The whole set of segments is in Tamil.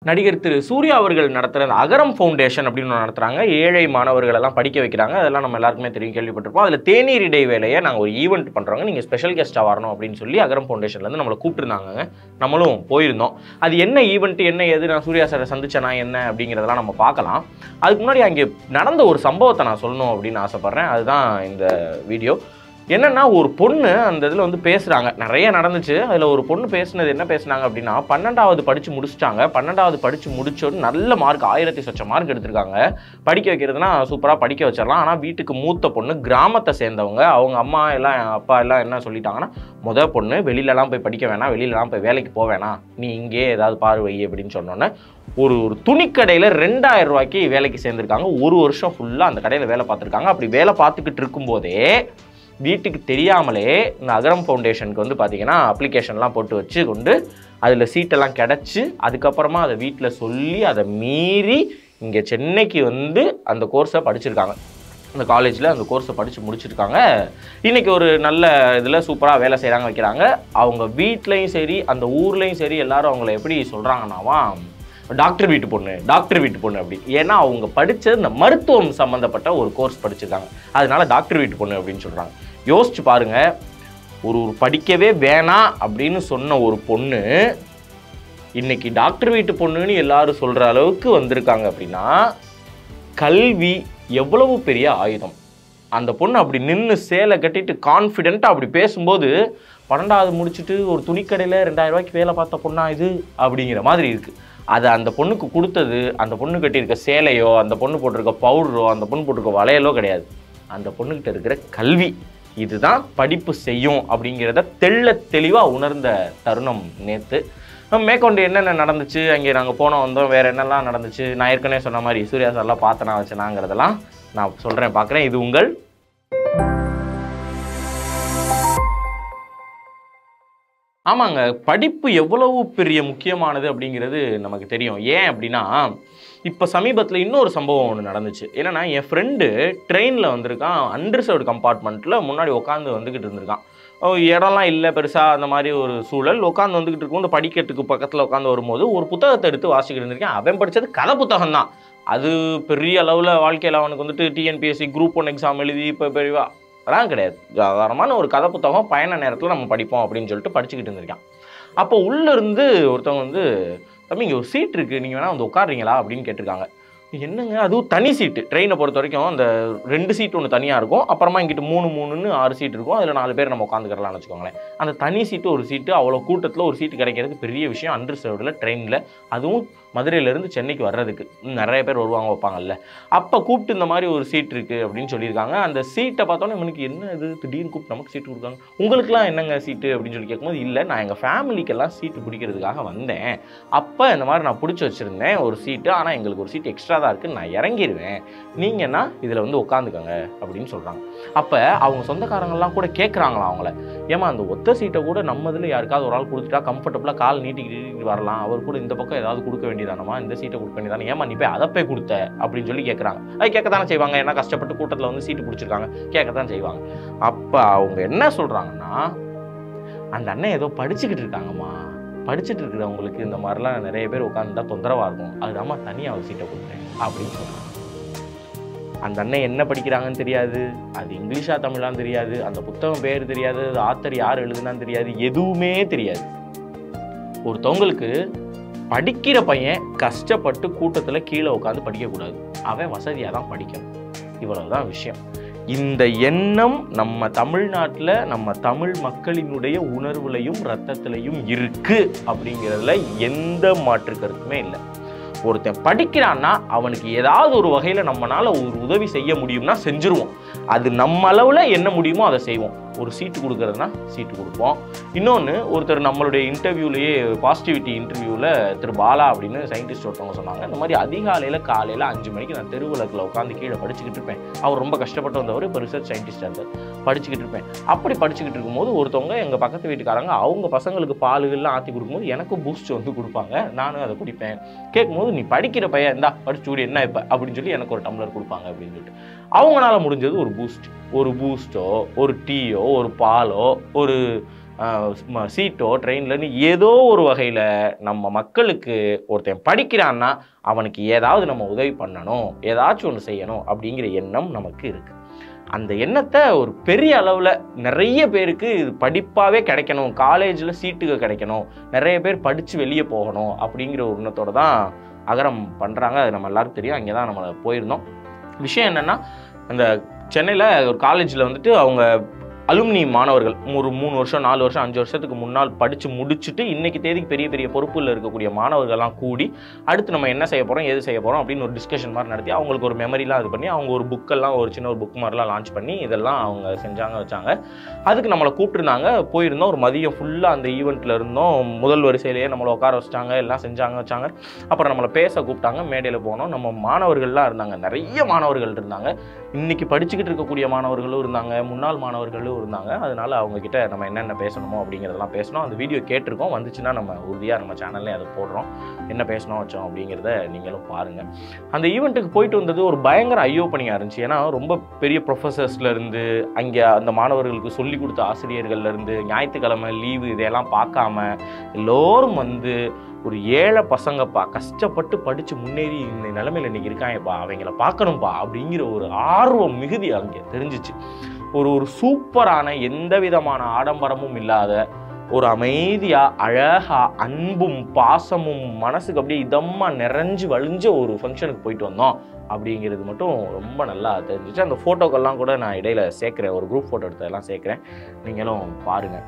நடிகர் திரு சூர்யா அவர்கள் நடத்துகிற அந்த அகரம் ஃபவுண்டேஷன் அப்படின்னு ஒன்று நடத்துகிறாங்க ஏழை மாணவர்கள் எல்லாம் படிக்க வைக்கிறாங்க அதெல்லாம் நம்ம எல்லாருக்குமே தெரியும் கேள்விப்பட்டிருப்போம் அதில் தேநீர் இடைவேளையை நாங்கள் ஒரு ஈவெண்ட் பண்ணுறோங்க நீங்கள் ஸ்பெஷல் கெஸ்ட்டாக வரணும் அப்படின்னு சொல்லி அகரம் ஃபவுண்டேஷன்லேருந்து நம்மளை கூப்பிட்டுருந்தாங்க நம்மளும் போயிருந்தோம் அது என்ன ஈவெண்ட் என்ன ஏது நான் சூர்யா சாரை சந்திச்சேனா என்ன அப்படிங்கிறதெல்லாம் நம்ம பார்க்கலாம் அதுக்கு முன்னாடி அங்கே நடந்த ஒரு சம்பவத்தை நான் சொல்லணும் அப்படின்னு ஆசைப்பட்றேன் அதுதான் இந்த வீடியோ என்னன்னா ஒரு பொண்ணு அந்த இதில் வந்து பேசுகிறாங்க நிறைய நடந்துச்சு அதில் ஒரு பொண்ணு பேசுனது என்ன பேசுனாங்க அப்படின்னா பன்னெண்டாவது படித்து முடிச்சிட்டாங்க பன்னெண்டாவது படித்து முடிச்சோன்னு நல்ல மார்க் ஆயிரத்தி சொச்ச மார்க் எடுத்திருக்காங்க படிக்க வைக்கிறதுனா சூப்பராக படிக்க வச்சிடலாம் ஆனால் வீட்டுக்கு மூத்த பொண்ணு கிராமத்தை சேர்ந்தவங்க அவங்க அம்மா எல்லாம் அப்பா எல்லாம் என்ன சொல்லிட்டாங்கன்னா முத பொண்ணு வெளியிலலாம் போய் படிக்க வேணாம் வெளியிலலாம் போய் வேலைக்கு போக வேணாம் நீ இங்கே ஏதாவது பாரு வை அப்படின்னு சொன்னோன்னே ஒரு ஒரு துணிக்கடையில் ரெண்டாயிரம் ரூபாய்க்கு வேலைக்கு சேர்ந்துருக்காங்க ஒரு வருஷம் ஃபுல்லாக அந்த கடையில் வேலை பார்த்துருக்காங்க அப்படி வேலை பார்த்துக்கிட்டு இருக்கும்போதே வீட்டுக்கு தெரியாமலே இந்த அகரம் ஃபவுண்டேஷனுக்கு வந்து பார்த்தீங்கன்னா அப்ளிகேஷன்லாம் போட்டு வச்சு கொண்டு அதில் சீட்டெல்லாம் கிடச்சி அதுக்கப்புறமா அதை வீட்டில் சொல்லி அதை மீறி இங்கே சென்னைக்கு வந்து அந்த கோர்ஸை படிச்சிருக்காங்க அந்த காலேஜில் அந்த கோர்ஸை படித்து முடிச்சிருக்காங்க இன்றைக்கி ஒரு நல்ல இதில் சூப்பராக வேலை செய்கிறாங்க வைக்கிறாங்க அவங்க வீட்லேயும் சரி அந்த ஊர்லேயும் சரி எல்லாரும் அவங்கள எப்படி சொல்கிறாங்கன்னாவா டாக்டர் வீட்டு பொண்ணு டாக்டர் வீட்டு பொண்ணு அப்படி ஏன்னா அவங்க படித்தது இந்த மருத்துவம் சம்மந்தப்பட்ட ஒரு கோர்ஸ் படிச்சிருக்காங்க அதனால டாக்டர் வீட்டு பொண்ணு அப்படின்னு சொல்கிறாங்க யோசிச்சு பாருங்க ஒரு ஒரு படிக்கவே வேணாம் அப்படின்னு சொன்ன ஒரு பொண்ணு இன்னைக்கு டாக்டர் வீட்டு பொண்ணுன்னு எல்லாரும் சொல்கிற அளவுக்கு வந்திருக்காங்க அப்படின்னா கல்வி எவ்வளவு பெரிய ஆயுதம் அந்த பொண்ணு அப்படி நின்று சேலை கட்டிட்டு கான்ஃபிடென்ட்டாக அப்படி பேசும்போது பன்னெண்டாவது முடிச்சுட்டு ஒரு துணிக்கடையில் ரெண்டாயிரம் ரூபாய்க்கு வேலை பார்த்த பொண்ணா இது அப்படிங்கிற மாதிரி இருக்குது அதை அந்த பொண்ணுக்கு கொடுத்தது அந்த பொண்ணு கட்டியிருக்க சேலையோ அந்த பொண்ணு போட்டிருக்க பவுடரோ அந்த பொண்ணு போட்டிருக்க வளையலோ கிடையாது அந்த பொண்ணுக்கிட்ட இருக்கிற கல்வி இதுதான் படிப்பு செய்யும் அப்படிங்கிறத தெள்ள தெளிவாக உணர்ந்த தருணம் நேற்று மேற்கொண்டு என்னென்ன நடந்துச்சு அங்கே நாங்கள் போனோம் வந்தோம் வேறு என்னெல்லாம் நடந்துச்சு நான் ஏற்கனவே சொன்ன மாதிரி சூர்யா சார்லாம் பார்த்தனா வச்சனாங்கிறதெல்லாம் நான் சொல்கிறேன் பார்க்குறேன் இது உங்கள் ஆமாங்க படிப்பு எவ்வளவு பெரிய முக்கியமானது அப்படிங்கிறது நமக்கு தெரியும் ஏன் அப்படின்னா இப்போ சமீபத்தில் இன்னொரு சம்பவம் ஒன்று நடந்துச்சு என்னன்னா என் ஃப்ரெண்டு ட்ரெயினில் வந்திருக்கான் அண்டர்சர்வ்டு கம்பார்ட்மெண்ட்டில் முன்னாடி உட்காந்து வந்துக்கிட்டு இருந்திருக்கான் ஓ, இடம்லாம் இல்லை பெருசாக அந்த மாதிரி ஒரு சூழல் உட்காந்து வந்துக்கிட்டு இருக்கும் இந்த படிக்கட்டுக்கு பக்கத்தில் உட்காந்து வரும்போது ஒரு புத்தகத்தை எடுத்து வாசிக்கிட்டு இருந்திருக்கேன் அவன் படித்தது கதை புத்தகம் தான் அது பெரிய அளவில் வாழ்க்கையில் அவனுக்கு வந்துட்டு டிஎன்பிஎஸ்சி குரூப் ஒன் எக்ஸாம் எழுதி இப்போ பெரியவா அதெல்லாம் கிடையாது சாதாரணமான ஒரு கதை புத்தகம் பயண நேரத்தில் நம்ம படிப்போம் அப்படின்னு சொல்லிட்டு படிச்சுக்கிட்டு இருந்திருக்கான் அப்போ உள்ளே இருந்து ஒருத்தவங்க வந்து தம்பி இங்கே ஒரு சீட் இருக்குது நீங்கள் வேணால் வந்து உட்காருறீங்களா அப்படின்னு கேட்டிருக்காங்க என்னங்க அதுவும் தனி சீட்டு ட்ரெயினை பொறுத்த வரைக்கும் அந்த ரெண்டு சீட் ஒன்று தனியாக இருக்கும் அப்புறமா இங்கிட்டு மூணு மூணுன்னு ஆறு சீட் இருக்கும் அதில் நாலு பேர் நம்ம உட்காந்துக்கிறலாம்னு வச்சுக்கோங்களேன் அந்த தனி சீட்டு ஒரு சீட்டு அவ்வளோ கூட்டத்தில் ஒரு சீட்டு கிடைக்கிறது பெரிய விஷயம் அண்டர்சர்வ்டில் ட்ரெயினில் அதுவும் மதுரையிலேருந்து சென்னைக்கு வர்றதுக்கு இன்னும் நிறைய பேர் வருவாங்க வைப்பாங்கல்ல அப்போ கூப்பிட்டு இந்த மாதிரி ஒரு சீட் இருக்குது அப்படின்னு சொல்லியிருக்காங்க அந்த சீட்டை பார்த்தோன்னே இவனுக்கு என்ன இது திடீர்னு கூப்பிட்டு நமக்கு சீட்டு கொடுக்காங்க உங்களுக்குலாம் என்னங்க சீட்டு அப்படின்னு சொல்லி கேட்கும்போது இல்லை நான் எங்கள் ஃபேமிலிக்கெல்லாம் சீட்டு பிடிக்கிறதுக்காக வந்தேன் அப்போ இந்த மாதிரி நான் பிடிச்சி வச்சுருந்தேன் ஒரு சீட்டு ஆனால் எங்களுக்கு ஒரு சீட் எக்ஸ்ட்ரா தான் இருக்குது நான் இறங்கிடுவேன் நீங்கன்னா இதில் வந்து உட்காந்துக்கோங்க அப்படின்னு சொல்கிறாங்க அப்போ அவங்க சொந்தக்காரங்கெல்லாம் கூட கேட்குறாங்களாம் அவங்கள ஏமா அந்த ஒத்த சீட்டை கூட நம்ம இதில் யாருக்காவது ஒரு ஆள் கொடுத்துட்டா கம்ஃபர்டபுளாக கால் நீட்டிக்கிட்டு வரலாம் அவர் கூட இந்த பக்கம் ஏதாவது கொடுக்க வேண்டியதானமா இந்த சீட்டை கொடுக்க வேண்டியதானே ஏமா நீ போய் அதை போய் கொடுத்த அப்படின்னு சொல்லி கேட்குறாங்க அது கேட்கத்தானே செய்வாங்க ஏன்னா கஷ்டப்பட்டு கூட்டத்தில் வந்து சீட்டு பிடிச்சிருக்காங்க கேட்கத்தான் செய்வாங்க அப்போ அவங்க என்ன சொல்கிறாங்கன்னா அந்த அண்ணன் ஏதோ படிச்சுக்கிட்டு இருக்காங்கம்மா படிச்சுட்டு இருக்கிறவங்களுக்கு இந்த மாதிரிலாம் நிறைய பேர் உட்காந்துட்டா தொந்தரவாக இருக்கும் அதுதாம்மா தனியாக ஒரு சீட்டை கொடுத்தேன் அப்படின்னு சொல்கிறாங்க அந்த அண்ணன் என்ன படிக்கிறாங்கன்னு தெரியாது அது இங்கிலீஷா தமிழான்னு தெரியாது அந்த புத்தகம் பேர் தெரியாது அது ஆத்தர் யார் எழுதுனான்னு தெரியாது எதுவுமே தெரியாது ஒருத்தவங்களுக்கு படிக்கிற பையன் கஷ்டப்பட்டு கூட்டத்தில் கீழே உட்காந்து படிக்கக்கூடாது அவன் வசதியாக தான் படிக்கணும் இவ்வளவுதான் விஷயம் இந்த எண்ணம் நம்ம தமிழ்நாட்டில் நம்ம தமிழ் மக்களினுடைய உணர்வுலையும் ரத்தத்திலையும் இருக்கு அப்படிங்கிறதுல எந்த மாற்று கருத்துமே இல்லை ஒருத்தன் படிக்கிறான்னா அவனுக்கு ஏதாவது ஒரு வகையில் நம்மனால ஒரு உதவி செய்ய முடியும்னா செஞ்சுருவோம் அது நம்ம அளவில் என்ன முடியுமோ அதை செய்வோம் ஒரு சீட்டு கொடுக்கறதுனா சீட்டு கொடுப்போம் இன்னொன்று ஒருத்தர் நம்மளுடைய இன்டர்வியூலேயே பாசிட்டிவிட்டி இன்டர்வியூவில் திரு பாலா அப்படின்னு சயின்டிஸ்ட் ஒருத்தவங்க சொன்னாங்க இந்த மாதிரி அதிகாலையில் காலையில் அஞ்சு மணிக்கு நான் தெருவிளக்கில் உட்காந்து கீழே படிச்சுக்கிட்டு இருப்பேன் அவர் ரொம்ப கஷ்டப்பட்டு வந்தவர் இப்போ ரிசர்ச் சயின்டிஸ்டாக இருந்தார் படிச்சுக்கிட்டு இருப்பேன் அப்படி படிச்சுக்கிட்டு இருக்கும்போது ஒருத்தவங்க எங்கள் பக்கத்து வீட்டுக்காரங்க அவங்க பசங்களுக்கு பாலுகள்லாம் ஆற்றி கொடுக்கும்போது எனக்கு பூஸ்ட் வந்து கொடுப்பாங்க நானும் அதை குடிப்பேன் கேட்கும்போது நீ படிக்கிற பையன் இந்தா படிச்சு விடு என்ன இப்போ அப்படின்னு சொல்லி எனக்கு ஒரு டம்ளர் கொடுப்பாங்க அப்படின்னு சொல்லிட்டு அவங்களால முடிஞ்சது ஒரு பூஸ்ட் ஒரு பூஸ்ட்டோ ஒரு டீயோ ஒரு பாலோ ஒரு சீட்டோ ட்ரெயின்லன்னு ஏதோ ஒரு வகையில் நம்ம மக்களுக்கு ஒருத்தன் படிக்கிறான்னா அவனுக்கு ஏதாவது நம்ம உதவி பண்ணணும் ஏதாச்சும் ஒன்று செய்யணும் அப்படிங்கிற எண்ணம் நமக்கு இருக்குது அந்த எண்ணத்தை ஒரு பெரிய அளவில் நிறைய பேருக்கு இது படிப்பாகவே கிடைக்கணும் காலேஜில் சீட்டுகள் கிடைக்கணும் நிறைய பேர் படித்து வெளியே போகணும் அப்படிங்கிற ஒரு எண்ணத்தோட தான் அகரம் பண்ணுறாங்க அது நம்ம எல்லாருக்கும் தெரியும் அங்கே தான் நம்ம போயிருந்தோம் விஷயம் என்னென்னா அந்த சென்னையில் ஒரு காலேஜில் வந்துட்டு அவங்க அலுமினி மாணவர்கள் ஒரு மூணு வருஷம் நாலு வருஷம் அஞ்சு வருஷத்துக்கு முன்னால் படித்து முடிச்சுட்டு இன்னைக்கு தேதிக்கு பெரிய பெரிய பொறுப்பில் இருக்கக்கூடிய மாணவர்கள்லாம் கூடி அடுத்து நம்ம என்ன செய்ய போகிறோம் எது செய்ய போகிறோம் அப்படின்னு ஒரு டிஸ்கஷன் மாதிரி நடத்தி அவங்களுக்கு ஒரு மெமரிலாம் இது பண்ணி அவங்க ஒரு புக்கெல்லாம் ஒரு சின்ன ஒரு புக் மாதிரிலாம் லான்ச் பண்ணி இதெல்லாம் அவங்க செஞ்சாங்க வச்சாங்க அதுக்கு நம்மளை கூப்பிட்டுருந்தாங்க போயிருந்தோம் ஒரு மதியம் ஃபுல்லாக அந்த ஈவெண்ட்டில் இருந்தோம் முதல் வரிசையிலேயே நம்மளை உட்கார வச்சிட்டாங்க எல்லாம் செஞ்சாங்க வச்சாங்க அப்புறம் நம்மளை பேச கூப்பிட்டாங்க மேடையில் போனோம் நம்ம மாணவர்கள்லாம் இருந்தாங்க நிறைய மாணவர்கள் இருந்தாங்க இன்னைக்கு படிச்சுக்கிட்டு இருக்கக்கூடிய மாணவர்களும் இருந்தாங்க முன்னாள் மாணவர்களும் இருந்தாங்க அதனால அவங்க கிட்ட நம்ம என்னென்ன பேசணுமோ அப்படிங்கிறதெல்லாம் பேசணும் அந்த வீடியோ கேட்டிருக்கோம் வந்துச்சுன்னா நம்ம உறுதியாக நம்ம சேனல்லே அதை போடுறோம் என்ன பேசணும் வச்சோம் அப்படிங்கிறத நீங்களும் பாருங்க அந்த ஈவெண்ட்டுக்கு போயிட்டு வந்தது ஒரு பயங்கர ஐயோப்பனியாக இருந்துச்சு ஏன்னா ரொம்ப பெரிய ப்ரொஃபஸர்ஸ்ல இருந்து அங்கே அந்த மாணவர்களுக்கு சொல்லி கொடுத்த ஆசிரியர்கள்ல இருந்து ஞாயிற்றுக்கிழமை லீவு இதையெல்லாம் பார்க்காம எல்லோரும் வந்து ஒரு ஏழை பசங்கப்பா கஷ்டப்பட்டு படித்து முன்னேறி இந்த நிலைமையில இன்னைக்கு இருக்காங்கப்பா அவங்கள பார்க்கணும்ப்பா அப்படிங்கிற ஒரு ஆர்வம் மிகுதி அங்கே தெரிஞ்சிச்சு ஒரு ஒரு சூப்பரான எந்த விதமான ஆடம்பரமும் இல்லாத ஒரு அமைதியா அழகா அன்பும் பாசமும் மனசுக்கு அப்படியே இதமா நிறைஞ்சு வழிஞ்ச ஒரு ஃபங்க்ஷனுக்கு போயிட்டு வந்தோம் அப்படிங்கிறது மட்டும் ரொம்ப நல்லா தெரிஞ்சிச்சு அந்த ஃபோட்டோக்கெல்லாம் கூட நான் இடையில சேர்க்குறேன் ஒரு குரூப் ஃபோட்டோ எடுத்ததெல்லாம் சேர்க்குறேன் நீங்களும் பாருங்க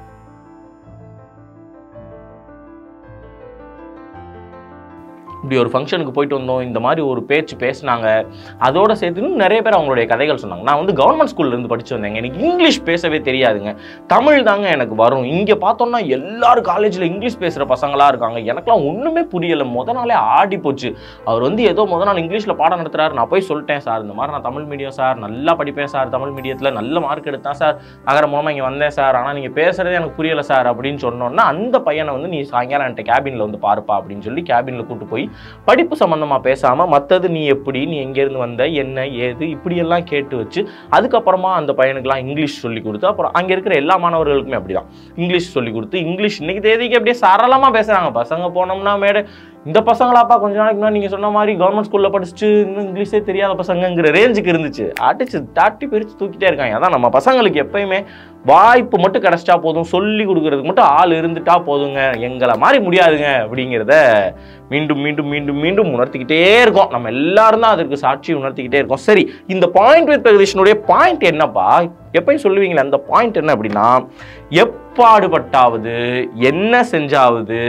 இப்படி ஒரு ஃபங்க்ஷனுக்கு போயிட்டு வந்தோம் இந்த மாதிரி ஒரு பேச்சு பேசினாங்க அதோட சேர்த்து இன்னும் நிறைய பேர் அவங்களுடைய கதைகள் சொன்னாங்க நான் வந்து கவர்மெண்ட் ஸ்கூல்ல இருந்து படிச்சு வந்தேங்க எனக்கு இங்கிலீஷ் பேசவே தெரியாதுங்க தமிழ் தாங்க எனக்கு வரும் இங்கே பார்த்தோம்னா எல்லாரும் காலேஜில் இங்கிலீஷ் பேசுகிற பசங்களா இருக்காங்க எனக்கெல்லாம் ஒன்றுமே புரியலை முத நாளே ஆடி போச்சு அவர் வந்து ஏதோ முத நாள் இங்கிலீஷில் பாடம் நடத்துறாரு நான் போய் சொல்லிட்டேன் சார் இந்த மாதிரி நான் தமிழ் மீடியம் சார் நல்லா படிப்பேன் சார் தமிழ் மீடியத்தில் நல்ல மார்க் எடுத்தேன் சார் நகர மூலமாக இங்கே வந்தேன் சார் ஆனால் நீங்கள் பேசுகிறதே எனக்கு புரியலை சார் அப்படின்னு சொன்னோன்னா அந்த பையனை வந்து நீ சாயங்காலம் என்கிட்ட கேபினில் வந்து பாருப்பா அப்படின்னு சொல்லி கேபினில் கூட்டு போய் படிப்பு சம்மந்தமாக பேசாமல் மற்றது நீ எப்படி நீ எங்கேருந்து வந்த என்ன ஏது இப்படியெல்லாம் கேட்டு வச்சு அதுக்கப்புறமா அந்த பையனுக்குலாம் இங்கிலீஷ் சொல்லி கொடுத்து அப்புறம் அங்கே இருக்கிற எல்லா மாணவர்களுக்குமே அப்படிதான் இங்கிலீஷ் சொல்லி கொடுத்து இங்கிலீஷ் இன்னைக்கு தேதிக்கு அப்படியே சரளமாக பேசுகிறாங்க பசங்க போனோம்னா மேடை இந்த பசங்களாப்பா கொஞ்ச நாளைக்கு முன்னாடி நீங்கள் சொன்ன மாதிரி கவர்மெண்ட் ஸ்கூலில் படிச்சுட்டு இன்னும் இங்கிலீஷே தெரியாத பசங்கங்கிற ரேஞ்சுக்கு இருந்துச்சு அடிச்சு தாட்டி பிரித்து தூக்கிட்டே இருக்காங்க அதான் நம்ம பசங்களுக்கு எப்பயுமே வாய்ப்பு மட்டும் கிடைச்சிட்டா போதும் சொல்லி கொடுக்கறதுக்கு மட்டும் ஆள் இருந்துட்டா போதுங்க எங்களை மாதிரி முடியாதுங்க அப்படிங்கிறத மீண்டும் மீண்டும் மீண்டும் மீண்டும் உணர்த்திக்கிட்டே இருக்கோம் நம்ம எல்லாரும் தான் அதற்கு சாட்சி உணர்த்திக்கிட்டே இருக்கோம் சரி இந்த பாயிண்ட் வித் பிரகதீஷனுடைய பாயிண்ட் என்னப்பா எப்பயும் சொல்லுவீங்களே அந்த பாயிண்ட் என்ன அப்படின்னா எப்பாடுபட்டாவது என்ன செஞ்சாவது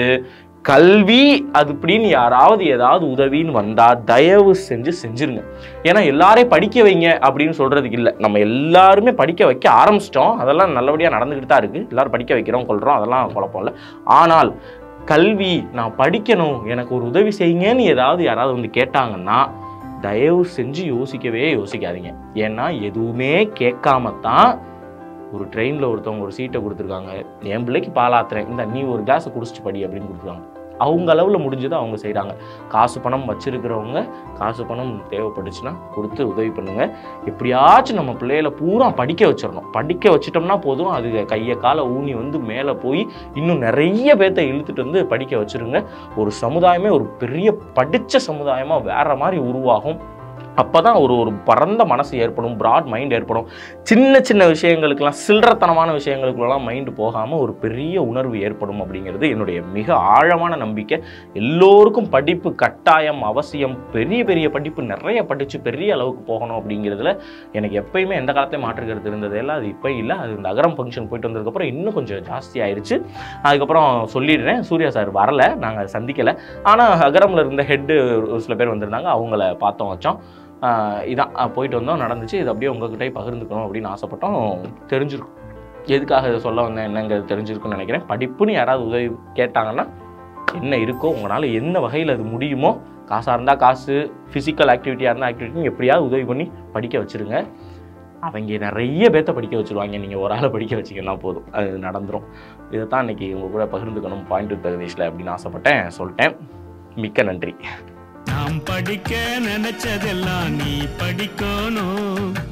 கல்வி அது இப்படின்னு யாராவது ஏதாவது உதவின்னு வந்தா தயவு செஞ்சு செஞ்சிருங்க ஏன்னா எல்லாரையும் படிக்க வைங்க அப்படின்னு சொல்றதுக்கு இல்லை நம்ம எல்லாருமே படிக்க வைக்க ஆரம்பிச்சிட்டோம் அதெல்லாம் நல்லபடியாக நடந்துக்கிட்டு தான் இருக்கு எல்லாரும் படிக்க வைக்கிறோம் கொள்றோம் அதெல்லாம் குழப்பம் இல்லை ஆனால் கல்வி நான் படிக்கணும் எனக்கு ஒரு உதவி செய்யுங்கன்னு ஏதாவது யாராவது வந்து கேட்டாங்கன்னா தயவு செஞ்சு யோசிக்கவே யோசிக்காதீங்க ஏன்னா எதுவுமே கேட்காம தான் ஒரு ட்ரெயினில் ஒருத்தவங்க ஒரு சீட்டை கொடுத்துருக்காங்க என் பிள்ளைக்கு பாலாத்துறேன் இந்த நீ ஒரு கேஸை குடிச்சிட்டு படி அப்படின்னு கொடுத்துருக்காங்க அவங்க அளவில் முடிஞ்சதை அவங்க செய்கிறாங்க காசு பணம் வச்சிருக்கிறவங்க காசு பணம் தேவைப்பட்டுச்சுன்னா கொடுத்து உதவி பண்ணுங்க எப்படியாச்சும் நம்ம பிள்ளைகளை பூரா படிக்க வச்சிடணும் படிக்க வச்சிட்டோம்னா போதும் அது கையை காலை ஊனி வந்து மேலே போய் இன்னும் நிறைய பேர்த்த இழுத்துட்டு வந்து படிக்க வச்சிருங்க ஒரு சமுதாயமே ஒரு பெரிய படித்த சமுதாயமாக வேற மாதிரி உருவாகும் அப்பதான் ஒரு ஒரு பரந்த மனசு ஏற்படும் பிராட் மைண்ட் ஏற்படும் சின்ன சின்ன விஷயங்களுக்கெல்லாம் சில்லறத்தனமான விஷயங்களுக்குலாம் மைண்டு போகாமல் ஒரு பெரிய உணர்வு ஏற்படும் அப்படிங்கிறது என்னுடைய மிக ஆழமான நம்பிக்கை எல்லோருக்கும் படிப்பு கட்டாயம் அவசியம் பெரிய பெரிய படிப்பு நிறைய படித்து பெரிய அளவுக்கு போகணும் அப்படிங்கிறதுல எனக்கு எப்பயுமே எந்த காலத்தையும் மாற்றுக்கிறது இருந்ததே இல்லை அது இப்போ இல்லை அது இந்த அகரம் ஃபங்க்ஷன் போயிட்டு வந்ததுக்கப்புறம் இன்னும் கொஞ்சம் ஜாஸ்தி ஆயிருச்சு அதுக்கப்புறம் சொல்லிடுறேன் சூர்யா சார் வரல நாங்கள் சந்திக்கலை ஆனால் அகரமில் இருந்த ஹெட்டு ஒரு சில பேர் வந்திருந்தாங்க அவங்கள பார்த்தோம் வச்சோம் ஆஹ் இதான் ஆஹ் போயிட்டு வந்தோம் நடந்துச்சு இது அப்படியே உங்ககிட்டயே பகிர்ந்துக்கணும் அப்படின்னு ஆசைப்பட்டோம் தெரிஞ்சிருக்கும் எதுக்காக இதை சொல்ல வந்தேன் என்னங்கிறது தெரிஞ்சிருக்கும்னு நினைக்கிறேன் படிப்புன்னு யாராவது உதவி கேட்டாங்கன்னா என்ன இருக்கோ உங்களால் என்ன வகையில் அது முடியுமோ காசாக இருந்தால் காசு ஃபிசிக்கல் ஆக்டிவிட்டியாக இருந்தால் ஆக்டிவிட்டி எப்படியாவது உதவி பண்ணி படிக்க வச்சுருங்க அவங்க நிறைய பேர்த்த படிக்க வச்சுருவாங்க நீங்கள் ஒரு ஆளை படிக்க வச்சிங்கன்னா போதும் அது நடந்துரும் இதை தான் இன்னைக்கு உங்கள் கூட பகிர்ந்துக்கணும் பாயிண்ட் வித் பிரதேஷில் அப்படின்னு ஆசைப்பட்டேன் சொல்லிட்டேன் மிக்க நன்றி நாம் படிக்க நினைச்சதெல்லாம் நீ படிக்கணும்